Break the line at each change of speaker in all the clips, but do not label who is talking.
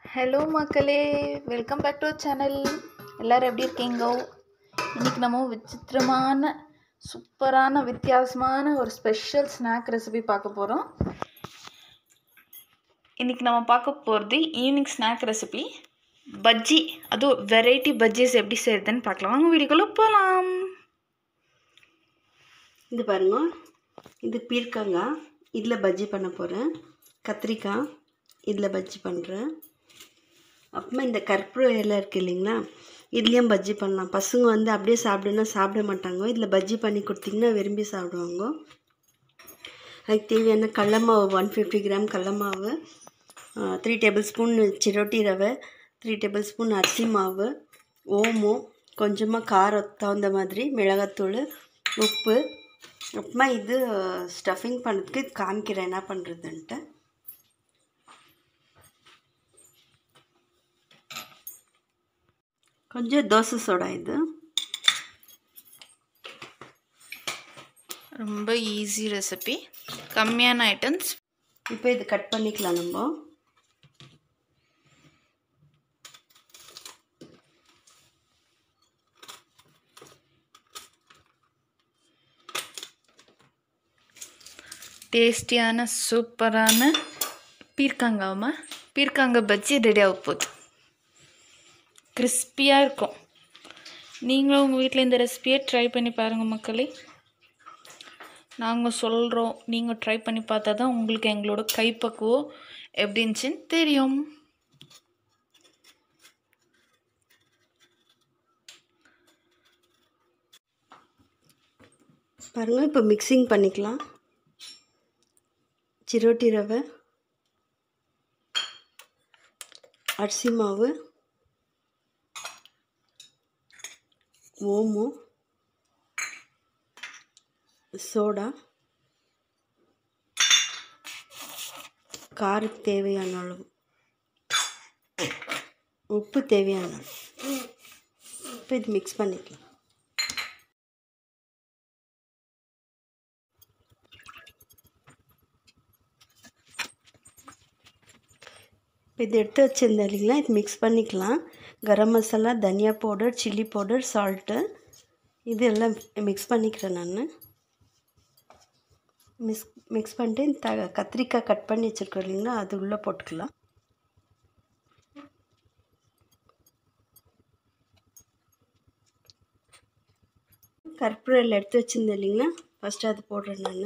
hello மக்களே welcome back to channel எல்லோரும் எப்படி இருக்கீங்கோ இன்றைக்கி நம்ம விசித்திரமான சூப்பரான வித்தியாசமான ஒரு ஸ்பெஷல் ஸ்நாக் ரெசிபி பார்க்க போகிறோம் இன்றைக்கி நம்ம பார்க்க போகிறது ஈவினிங் ஸ்நாக் ரெசிபி பஜ்ஜி அதுவும் வெரைட்டி பஜ்ஜிஸ் எப்படி செய்யுதுன்னு பார்க்கலாம் வாங்க வீடியோக்குள்ளே போகலாம்
இது பாருங்க இது பீர்க்கங்காய் இதில் பஜ்ஜி பண்ண போகிறேன் கத்திரிக்காய் இதில் பஜ்ஜி பண்ணுறேன் அப்புறமா இந்த கற்பூர இலை இருக்குது இல்லைங்களா இதுலேயும் பஜ்ஜி பண்ணலாம் பசங்க வந்து அப்படியே சாப்பிடுன்னா சாப்பிட மாட்டாங்க இதில் பஜ்ஜி பண்ணி கொடுத்தீங்கன்னா விரும்பி சாப்பிடுவாங்க அதுக்கு தேவையான கடல மாவு ஒன் ஃபிஃப்டி கிராம் கடல மாவு த்ரீ டேபிள் ஸ்பூன் சிரோட்டி ரவை த்ரீ டேபிள் ஸ்பூன் அரிசி மாவு ஓமம் கொஞ்சமாக காரம் தகுந்த மாதிரி மிளகாத்தூள் உப்பு அப்புறமா இது ஸ்டஃபிங் பண்ணுறதுக்கு காமிக்கிறேன் என்ன பண்ணுறதுன்ட்டு கொஞ்சம் தோசை சோடா இது
ரொம்ப ஈஸி ரெசிபி கம்மியான ஐட்டம்ஸ்
இப்போ இது கட் பண்ணிக்கலாம் நம்ம
டேஸ்டியான சூப்பரான பீர்க்காங்காமா பீர்க்காங்காய் பஜ்ஜி ரெடி ஆக போகுது கிறிஸ்பியாக இருக்கும் நீங்களும் உங்கள் வீட்டில் இந்த ரெசிபியை ட்ரை பண்ணி பாருங்கள் மக்களே நாங்கள் சொல்கிறோம் நீங்கள் ட்ரை பண்ணி பார்த்தா தான் உங்களுக்கு எங்களோட கைப்பக்குவம் எப்படின்னுச்சின்னு தெரியும்
பாருங்கள் இப்போ மிக்சிங் பண்ணிக்கலாம் சிரோட்டி ரவை அரிசி மாவு ஓமம் சோடா காரத்துக்கு தேவையான அளவு உப்பு தேவையான அளவு இப்போ இது மிக்ஸ் பண்ணிக்கலாம் இப்போ இது எடுத்து வச்சுருந்தேன் இல்லைங்களா இது மிக்ஸ் பண்ணிக்கலாம் கரம் மசாலா தனியா பவுடர் சில்லி பவுடர் சால்ட்டு இது எல்லாம் மிக்ஸ் பண்ணிக்கிறேன் நான் மிக்ஸ் மிக்ஸ் பண்ணிட்டு இந்த த கத்திரிக்காய் கட் பண்ணி வச்சுருக்கோம் இல்லைங்களா அது உள்ளே போட்டுக்கலாம் கற்பூரில் எடுத்து வச்சுருந்தேன் இல்லைங்களா ஃபஸ்ட்டு அது போடுறேன் நான்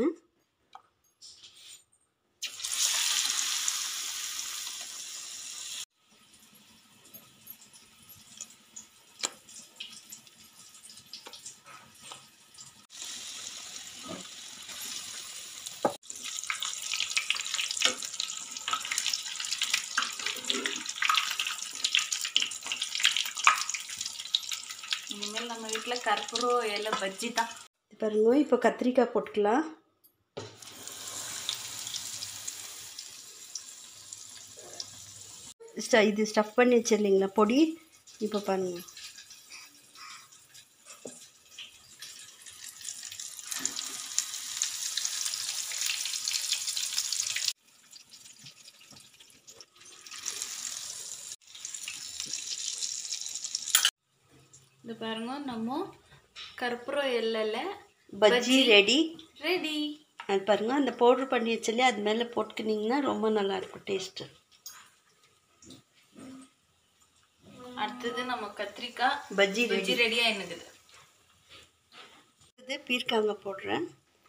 இனிமேல் நம்ம வீட்டில் கற்பூரம் இலை பஜ்ஜி தான்
பாருங்க இப்போ கத்திரிக்காய் போட்டுக்கலாம் ஸ்ட இது ஸ்டஃப் பண்ணி வச்சிடலிங்களா பொடி இப்போ பாருங்கள்
இந்த பாருங்க நம்ம கற்பூரம் எல்லையில்
பஜ்ஜி ரெடி
ரெடி
அது பாருங்கள் அந்த பவுட்ரு பண்ணி வச்சலே அது மேலே போட்டுக்கினீங்கன்னா ரொம்ப நல்லாயிருக்கும் டேஸ்ட்டு
அடுத்தது நம்ம கத்திரிக்காய்
பஜ்ஜி
பஜ்ஜி
ரெடி
ரெடியாக என்னக்குது
அடுத்தது பீர்க்காங்க போடுறேன்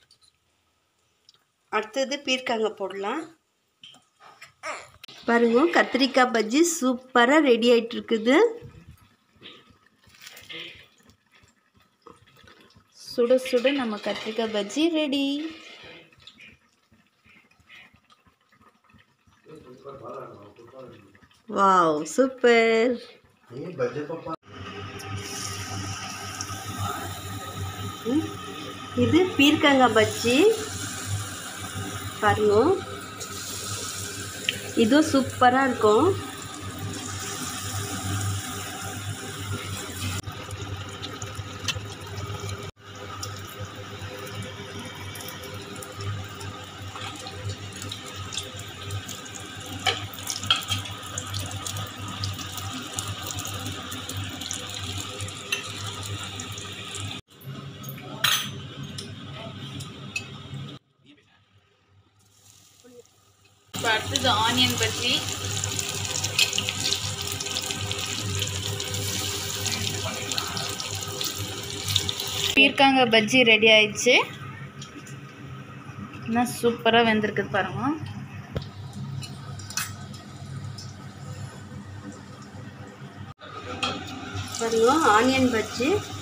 அடுத்தது பீர்க்காங்க போடலாம் பாருங்க கத்திரிக்காய் பஜ்ஜி சூப்பராக ரெடி ஆகிட்டு இருக்குது
சுட சுட நம்ம கத்திரிக்காய் பஜ்ஜி ரெடி
வாவ் சூப்பர் ம், இது பீர்க்கங்காய் பஜ்ஜி பாருங்க இதுவும் சூப்பராக இருக்கும்
இப்போ அடுத்தது ஆனியன் பஜ்ஜி பீர்க்காங்க பஜ்ஜி ரெடி ஆயிடுச்சு என்ன சூப்பராக வெந்திருக்குது பாருங்க
பாருங்க ஆனியன் பஜ்ஜி